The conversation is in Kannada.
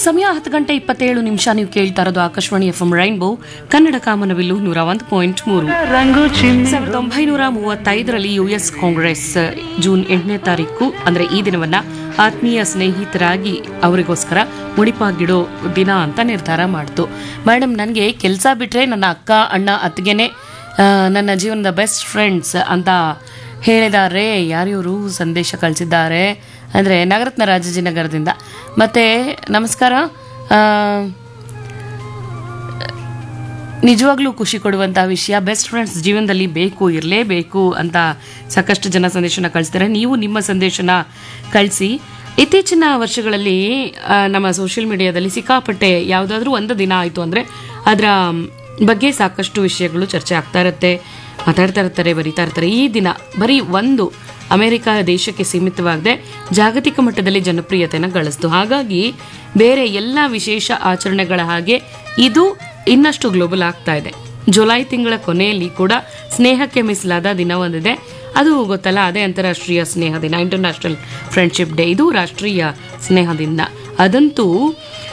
ಸಮಯ ಹತ್ತು ಗಂಟೆ ಇಪ್ಪತ್ತೇಳು ನಿಮಿಷ ನೀವು ಕೇಳ್ತಾ ಇರೋದು Akashvani F M rainbow Kannada Kamanabillu ನೂರ ಒಂದು ಪಾಯಿಂಟ್ ಮೂರು ಸಾವಿರದ ಒಂಬೈನೂರ ಮೂವತ್ತೈದರಲ್ಲಿ ಯುಎಸ್ ಕಾಂಗ್ರೆಸ್ ಜೂನ್ ಎಂಟನೇ ತಾರೀಕು ಅಂದ್ರೆ ಈ ದಿನವನ್ನ ಆತ್ಮೀಯ ಸ್ನೇಹಿತರಾಗಿ ಅವರಿಗೋಸ್ಕರ ಮುಡಿಪಾಗಿಡೋ ದಿನ ಅಂತ ನಿರ್ಧಾರ ಮಾಡ್ತು ಮೇಡಮ್ ನನಗೆ ಕೆಲಸ ಬಿಟ್ರೆ ನನ್ನ ಅಕ್ಕ ಅಣ್ಣ ಅತ್ತಿಗೆನೆ ಆ, ನನ್ನ ಜೀವನದ ಬೆಸ್ಟ್ ಫ್ರೆಂಡ್ಸ್ ಅಂತ ಹೇಳಿದ್ದಾರೆ ಯಾರಿವರು ಸಂದೇಶ ಕಳಿಸಿದ್ದಾರೆ ಅಂದರೆ ನಗರತ್ನ ರಾಜಾಜಿನಗರದಿಂದ ಮತ್ತು ನಮಸ್ಕಾರ ಆ, ನಿಜವಾಗ್ಲೂ ಖುಷಿ ಕೊಡುವಂತಹ ವಿಷಯ ಬೆಸ್ಟ್ ಫ್ರೆಂಡ್ಸ್ ಜೀವನದಲ್ಲಿ ಬೇಕು ಇರಲೇಬೇಕು ಅಂತ ಸಾಕಷ್ಟು ಜನ ಸಂದೇಶನ ಕಳಿಸ್ತಾರೆ ನೀವು ನಿಮ್ಮ ಸಂದೇಶನ ಕಳಿಸಿ ಇತ್ತೀಚಿನ ವರ್ಷಗಳಲ್ಲಿ ಆ, ನಮ್ಮ ಸೋಷಿಯಲ್ ಮೀಡಿಯಾದಲ್ಲಿ ಸಿಕ್ಕಾಪಟ್ಟೆ ಯಾವುದಾದ್ರೂ ಒಂದು ದಿನ ಆಯಿತು ಅಂದರೆ ಅದರ ಬಗ್ಗೆ ಸಾಕಷ್ಟು ವಿಷಯಗಳು ಚರ್ಚೆ ಆಗ್ತಾ ಇರುತ್ತೆ ಮಾತಾಡ್ತಾ ಇರ್ತಾರೆ ಬರೀತಾ ಇರ್ತಾರೆ ಈ ದಿನ ಬರೀ ಒಂದು ಅಮೆರಿಕ ದೇಶಕ್ಕೆ ಸೀಮಿತವಾಗದೆ ಜಾಗತಿಕ ಮಟ್ಟದಲ್ಲಿ ಜನಪ್ರಿಯತೆಯನ್ನು ಗಳಿಸ್ತು ಹಾಗಾಗಿ ಬೇರೆ ಎಲ್ಲ ವಿಶೇಷ ಆಚರಣೆಗಳ ಹಾಗೆ ಇದು ಇನ್ನಷ್ಟು ಗ್ಲೋಬಲ್ ಆಗ್ತಾ ಇದೆ ಜುಲೈ ತಿಂಗಳ ಕೊನೆಯಲ್ಲಿ ಕೂಡ ಸ್ನೇಹಕ್ಕೆ ಮೀಸಲಾದ ದಿನ ಒಂದಿದೆ ಅದು ಗೊತ್ತಲ್ಲ ಅದೇ ಅಂತಾರಾಷ್ಟ್ರೀಯ ಸ್ನೇಹ ದಿನ ಇಂಟರ್ನ್ಯಾಷನಲ್ ಫ್ರೆಂಡ್ಶಿಪ್ ಡೇ ಇದು ರಾಷ್ಟ್ರೀಯ ಸ್ನೇಹ ದಿನ ಅದಂತೂ